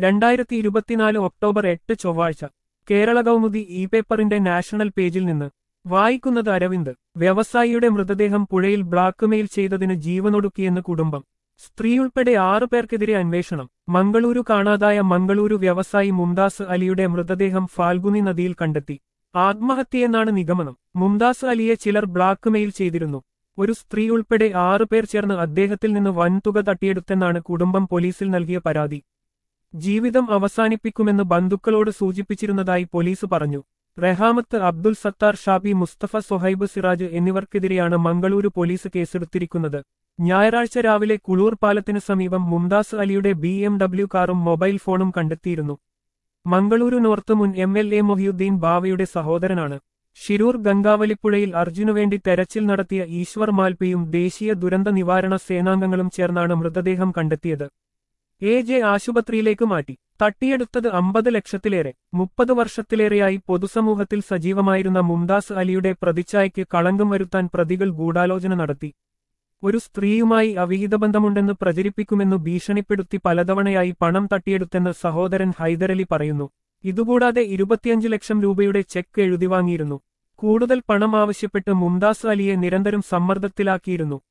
രണ്ടായിരത്തി ഇരുപത്തിനാല് ഒക്ടോബർ എട്ട് ചൊവ്വാഴ്ച കേരള കൗമുദി ഇ പേപ്പറിന്റെ നാഷണൽ പേജിൽ നിന്ന് വായിക്കുന്നത് അരവിന്ദ് വ്യവസായിയുടെ മൃതദേഹം പുഴയിൽ ബ്ലാക്ക്മെയിൽ ചെയ്തതിന് ജീവനൊടുക്കിയെന്ന് കുടുംബം സ്ത്രീയുൾപ്പെടെ ആറു പേർക്കെതിരെ അന്വേഷണം മംഗളൂരു കാണാതായ മംഗളൂരു വ്യവസായി മുംതാസ് അലിയുടെ മൃതദേഹം ഫാൽഗുനി നദിയിൽ കണ്ടെത്തി ആത്മഹത്യയെന്നാണ് നിഗമനം മുംതാസ് അലിയെ ചിലർ ബ്ലാക്ക്മെയിൽ ചെയ്തിരുന്നു ഒരു സ്ത്രീ ഉൾപ്പെടെ ആറു പേർ ചേർന്ന് അദ്ദേഹത്തിൽ നിന്ന് വൻതുക തട്ടിയെടുത്തെന്നാണ് കുടുംബം പോലീസിൽ നൽകിയ പരാതി ജീവിതം അവസാനിപ്പിക്കുമെന്ന് ബന്ധുക്കളോട് സൂചിപ്പിച്ചിരുന്നതായി പോലീസ് പറഞ്ഞു റെഹാമത്ത് അബ്ദുൽ സത്താർ ഷാബി മുസ്തഫ സൊഹൈബ് സിറാജ് എന്നിവർക്കെതിരെയാണ് മംഗളൂരു പോലീസ് കേസെടുത്തിരിക്കുന്നത് ഞായറാഴ്ച രാവിലെ കുളൂർ പാലത്തിന് സമീപം മുംതാസ് അലിയുടെ ബി എം ഡബ്ല്യു കാറും മൊബൈൽ ഫോണും കണ്ടെത്തിയിരുന്നു മംഗളൂരു നോർത്ത് മുൻ എം എൽ എ മൊഹിയുദ്ദീൻ ബാവയുടെ സഹോദരനാണ് ഷിരൂർ ഗംഗാവലിപ്പുഴയിൽ അർജുനുവേണ്ടി തെരച്ചിൽ നടത്തിയ ഈശ്വർ മാൽപ്പിയും ദേശീയ ദുരന്ത നിവാരണ സേനാംഗങ്ങളും ചേർന്നാണ് മൃതദേഹം കണ്ടെത്തിയത് എ ജെ ആശുപത്രിയിലേക്ക് മാറ്റി തട്ടിയെടുത്തത് അമ്പത് ലക്ഷത്തിലേറെ മുപ്പത് വർഷത്തിലേറെയായി പൊതുസമൂഹത്തിൽ സജീവമായിരുന്ന മുംതാസ് അലിയുടെ പ്രതിച്ഛായയ്ക്ക് കളങ്കം വരുത്താൻ പ്രതികൾ ഗൂഢാലോചന നടത്തി ഒരു സ്ത്രീയുമായി അവിഹിതബന്ധമുണ്ടെന്ന് പ്രചരിപ്പിക്കുമെന്നു ഭീഷണിപ്പെടുത്തി പലതവണയായി പണം തട്ടിയെടുത്തെന്ന് സഹോദരൻ ഹൈദരലി പറയുന്നു ഇതുകൂടാതെ ഇരുപത്തിയഞ്ച് ലക്ഷം രൂപയുടെ ചെക്ക് എഴുതിവാങ്ങിയിരുന്നു കൂടുതൽ പണം ആവശ്യപ്പെട്ട് മുംതാസ് അലിയെ നിരന്തരം സമ്മർദ്ദത്തിലാക്കിയിരുന്നു